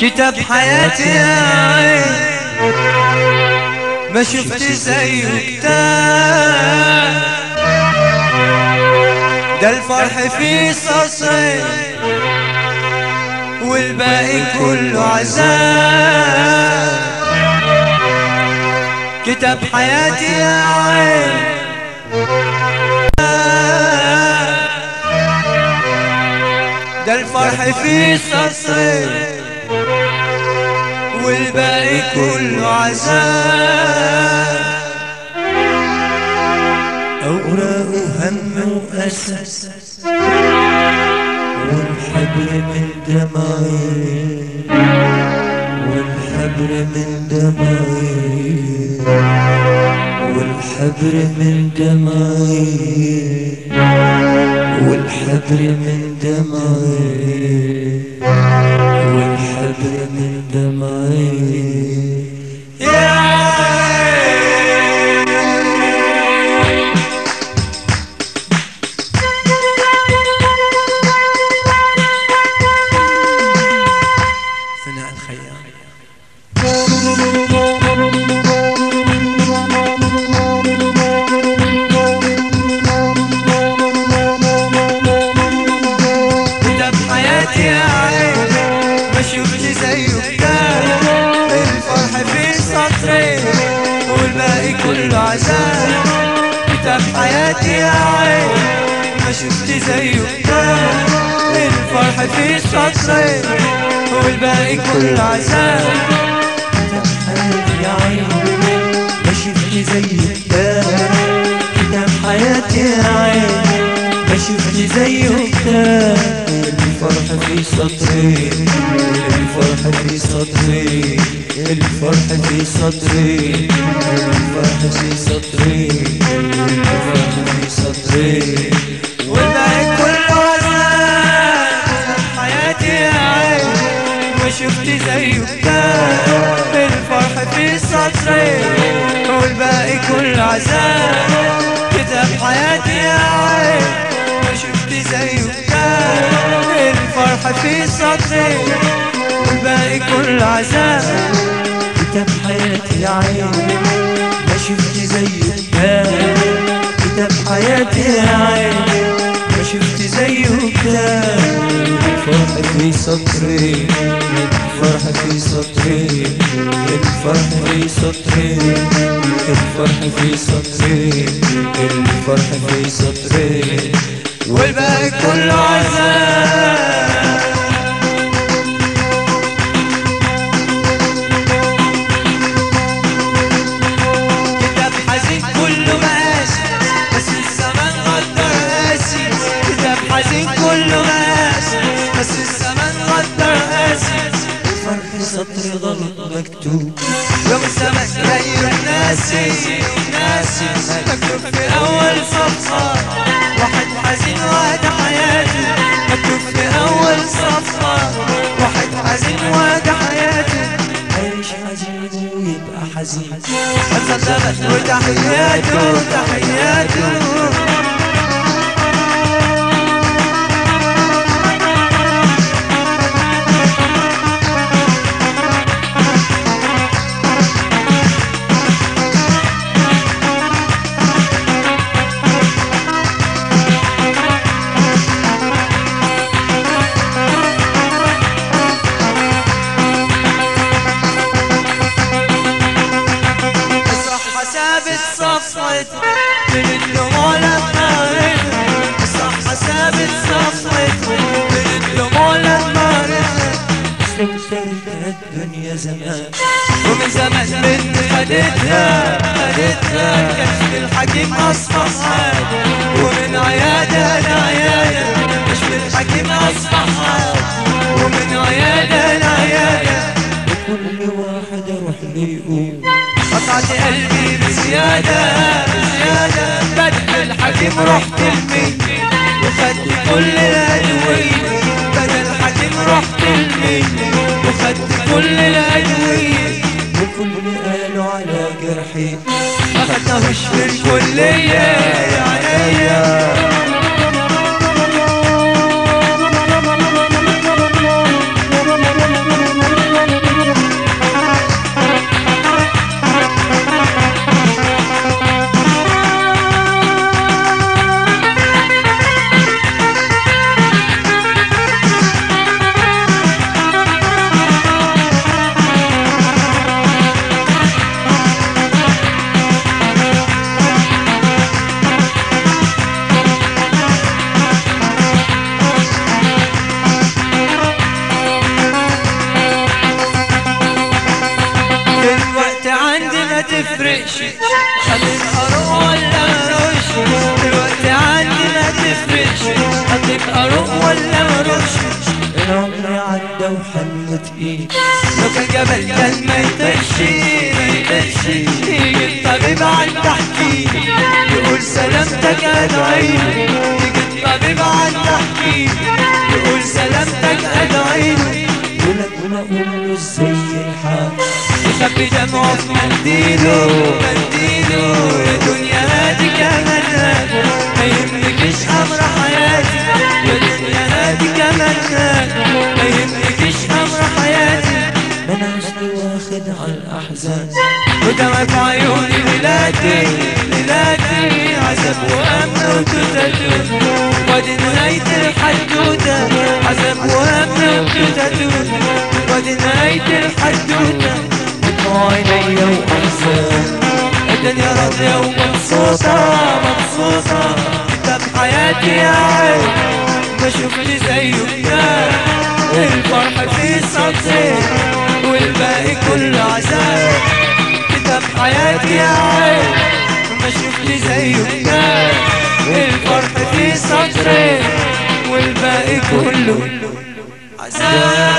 كتاب حياتي يا عين ما شفت زيه كتاب ده الفرح فيه صصين والباقي كله عذاب كتاب حياتي يا عين ده الفرح فيه صصين والباقي كله عذاب أوراق هم وأسى والحبر من دمعي والحبر من دمعي والحبر من دمعي والحبر من دمعي والحبر من دمعي يا عين ثناء الخيام كتاب حياتي يا عين ما شفت زيه كتاب الفرح في سطرين والباقي كله عذاب كتاب حياتي يا عين ما شفت زيه كتاب الفرح في سطرين والباقي كله عذاب كتاب حياتي يا عين ما شفت زي كتاب كتاب حياتي يا عين ما شفت زيه كتاب الفرح في صدري الفرح في صدري الفرح في صدري الفرح في صدري الفرح في صدري والباقي كله عذاب كتاب حياتي يا عين ما شفت زيه كتاب الفرح في سطرين والباقي كله عذاب كتاب حياتي يا عين ما شفت زيه كتاب الفرح في سطرين والباقي كله عذاب كتاب حياتي يا عين ما شفت زي كتاب كتاب حياتي يا عين ما شفت زيه كتاب الفرح في صدري الفرح في صدري الفرح في صدري الفرح في صدري الفرح في صدري والباقي كله عذاب كتاب حزين كله ماشي بس الزمان غدر قاسي كتاب حزين كله ماشي بس الزمان غدر قاسي فرح سطر غلط مكتوب يوم الزمن جاي ناسي ناسي مكتوب في أول صفحة واحد حزين وهذا حياته مكتوب في أول صفحة واحد حزين وهذا حياته عايش حزين ويبقى حزين صدقت وتحياته تحياته الصحة ثابت صفوت من الدموع للنارد الصحة ثابت صفوت من الدموع للنارد استمتعت الدنيا زمان ومن زمان بنت خدتها خدتها كشف الحكيم أصبح عادة ومن عيادة لعيادة كشف الحكيم أصبح عادة ومن عيادة لعيادة كل واحد اروح لي يقول قطعت قلبي بزيادة بزيادة بدل الحكيم رحت المين وخدت كل الأدوية بدل الحكيم رحت المين وخدت كل الأدوية وكل قالوا على جرحي ما خدناهوش في الكلية يا عينيا تفرقش خليك اروح ولا مروش دلوقتي عندي ما تفرقش خليك اروح ولا مروش العمر عدى وحن تقيل لو كان جبل كان ما يطيرش ما يطيرش يجي الطبيب عند تحكي يقول سلامتك ادعيله يجي الطبيب عند تحكي يقول سلامتك ادعيله ولك ولا اقول له ازاي الحال يخبي دمعه في منديله منديله يا دنيا هادي كمان هادي ما يهمكش امر حياتي يا دنيا هادي كمان هادي ما يهمكش امر حياتي ما انا اصلي واخد على الاحزان ودمك عيوني ولادي ولادي عذاب وهم وتتتو ودي نهاية الحدوتة عذاب وهم وتتتو ودي نهاية الحدوتة دموع عينيا واحزان الدنيا راضية ومبسوطة مبسوطة انت بحياتي يا عين ما شفت زيه كتاب الفرح في سطرين والباقي كله عذاب كتاب حياتي يا عين ما شفت زيه كتاب الفرح في سطرين والباقي كله عذاب